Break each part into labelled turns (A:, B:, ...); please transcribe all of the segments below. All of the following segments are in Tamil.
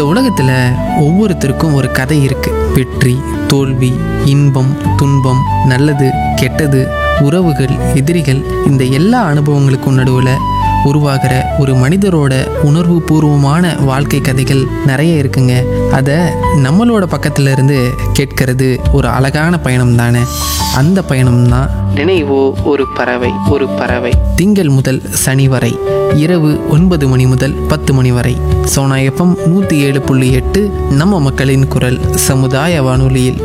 A: உலகத்துல ஒவ்வொருத்தருக்கும் ஒரு கதை இருக்கு வெற்றி தோல்வி இன்பம் துன்பம் நல்லது கெட்டது உறவுகள் எதிரிகள் இந்த எல்லா அனுபவங்களுக்கும் நடுவில் உருவாகிற ஒரு மனிதரோட உணர்வு பூர்வமான வாழ்க்கை கதைகள் நிறைய இருக்குங்க அதை நம்மளோட பக்கத்துல இருந்து கேட்கறது ஒரு அழகான பயணம் தானே அந்த பயணம் தான் நினைவோ ஒரு பறவை ஒரு பறவை திங்கள் முதல் சனி வரை இரவு ஒன்பது மணி முதல் பத்து மணி வரை சோனா எஃப்எம் நூற்றி ஏழு புள்ளி எட்டு நம்ம மக்களின் குரல் சமுதாய வானொலியில்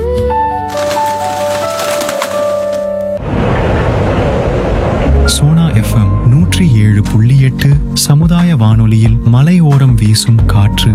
B: சோனா எஃப்எம் நூற்றி ஏழு புள்ளி எட்டு சமுதாய வானொலியில் மலையோரம் வீசும் காற்று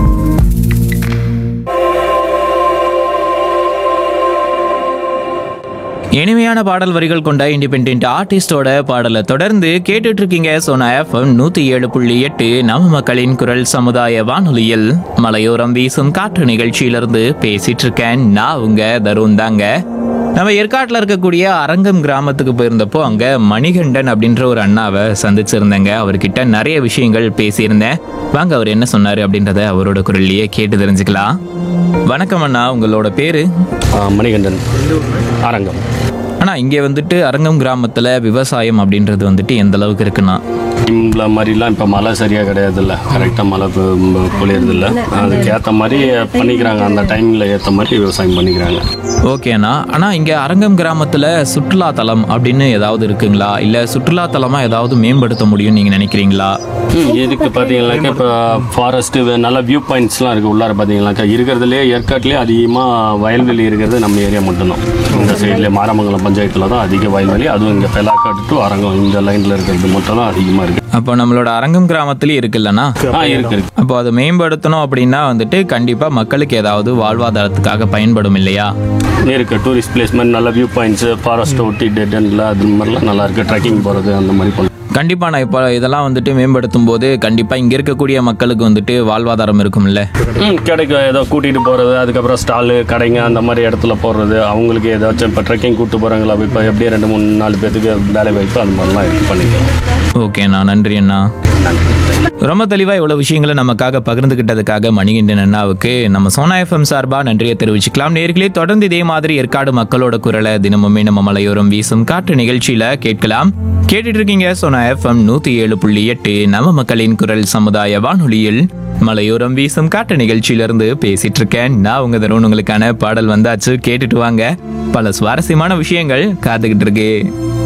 C: இனிமையான பாடல் வரிகள் கொண்ட இண்டிபெண்ட் ஆர்டிஸ்டோட பாடலை தொடர்ந்து கேட்டுட்டு இருக்கீங்க சோனா எஃப்எம் நூத்தி ஏழு புள்ளி எட்டு நம்ம மக்களின் குரல் சமுதாய வானொலியில் மலையோரம் வீசும் காற்று நிகழ்ச்சியிலிருந்து பேசிட்டு இருக்கேன் நான் உங்க தருண் தாங்க நம்ம ஏற்காட்டில் இருக்கக்கூடிய அரங்கம் கிராமத்துக்கு போயிருந்தப்போ அங்க மணிகண்டன் அப்படின்ற ஒரு அண்ணாவை சந்திச்சிருந்தேங்க அவர்கிட்ட நிறைய விஷயங்கள் பேசியிருந்தேன் வாங்க அவர் என்ன சொன்னாரு அப்படின்றத அவரோட குரல்லையே கேட்டு தெரிஞ்சுக்கலாம் வணக்கம் அண்ணா உங்களோட பேரு
D: ஆ, மணிகண்டன் அரங்கம்
C: ஆனா இங்க வந்துட்டு அரங்கம் கிராமத்துல விவசாயம் அப்படின்றது வந்துட்டு எந்த அளவுக்கு இருக்குன்னா
D: இம்ல மாதிரிலாம் இப்போ மழை சரியாக கிடையாதுல்ல கரெக்டாக மழை பொழியறதில்ல அதுக்கு ஏற்ற மாதிரி பண்ணிக்கிறாங்க அந்த டைமில் ஏற்ற மாதிரி விவசாயம் பண்ணிக்கிறாங்க
C: ஓகேண்ணா ஆனா இங்க அரங்கம் கிராமத்துல சுற்றுலா தலம் அப்படின்னு ஏதாவது இருக்குங்களா இல்ல சுற்றுலா தலமா ஏதாவது மேம்படுத்த முடியும்னு நீங்க நினைக்கிறீங்களா
D: ம், இதுக்கு பார்த்தீங்கன்னாக்கா இப்போ ஃபாரஸ்ட்டு நல்ல வியூ பாயிண்ட்ஸ்லாம் இருக்குது உள்ளார பார்த்தீங்கன்னாக்கா இருக்கிறதுலே ஏற்காட்டிலே அதிகமாக வயல்வெளி இருக்கிறது நம்ம ஏரியா மட்டும்தான் இந்த சைட்லேயே மாரமங்கலம் பஞ்சாயத்தில் தான் அதிக வயல்வெளி அதுவும் இங்கே பெலாக்காட்டு டு அரங்கம் இந்த லைனில் இருக்கிறது மட்டும் தான் அதிகமாக இருக்குது
C: அப்போ நம்மளோட அரங்கம் கிராமத்திலயும் இருக்குல்லண்ணா
D: ஆ இருக்கு இருக்கு
C: அப்போ அதை மேம்படுத்தணும் அப்படின்னா வந்துட்டு கண்டிப்பா மக்களுக்கு ஏதாவது வாழ்வாதாரத்துக்காக பயன்படும் இல்லையா
D: இருக்கு டூரிஸ்ட் பிளேஸ் மாதிரி நல்ல வியூ பாயிண்ட்ஸ் ஃபாரஸ்ட்டை ஒட்டி டெட் எண்டில் அது மாதிரிலாம் நல்லா இருக்கு ட்ரெக்கிங் போகிறது அந்த மாதிரி பண்ணலாம்
C: கண்டிப்பா நான் இப்போ இதெல்லாம் வந்துட்டு மேம்படுத்தும் போது கண்டிப்பா இங்க இருக்கக்கூடிய மக்களுக்கு வந்துட்டு வாழ்வாதாரம் இருக்கும்ல
D: ம் கிடைக்கும் ஏதோ கூட்டிகிட்டு போகிறது அதுக்கப்புறம் ஸ்டாலு கடைங்க அந்த மாதிரி இடத்துல போடுறது அவங்களுக்கு ஏதாச்சும் இப்போ ட்ரெக்கிங் கூப்பிட்டு போகிறாங்களா இப்போ எப்படியும் ரெண்டு மூணு நாலு பேத்துக்கு வேலை வாய்ப்பு அந்த மாதிரிலாம் இருக்கு பண்ணிக்கலாம்
C: ஓகேண்ணா நன்றி அண்ணா ரொம்ப தெளிவா இவ்வளவு விஷயங்களை நமக்காக பகிர்ந்துகிட்டதுக்காக மணிகண்டன் அண்ணாவுக்கு நம்ம சோனா எஃப்எம் சார்பா நன்றியை தெரிவிச்சுக்கலாம் நேர்களே தொடர்ந்து இதே மாதிரி ஏற்காடு மக்களோட குரலை தினமுமே நம்ம மலையோரம் வீசும் காற்று நிகழ்ச்சியில கேட்கலாம் கேட்டுட்டு இருக்கீங்க சோனா எஃப்எம் நூத்தி ஏழு புள்ளி எட்டு நம்ம மக்களின் குரல் சமுதாய வானொலியில் மலையோரம் வீசும் காற்று நிகழ்ச்சியிலிருந்து பேசிட்டு இருக்கேன் நான் உங்க தருண் உங்களுக்கான பாடல் வந்தாச்சு கேட்டுட்டு வாங்க பல சுவாரஸ்யமான விஷயங்கள் காத்துக்கிட்டு இருக்கு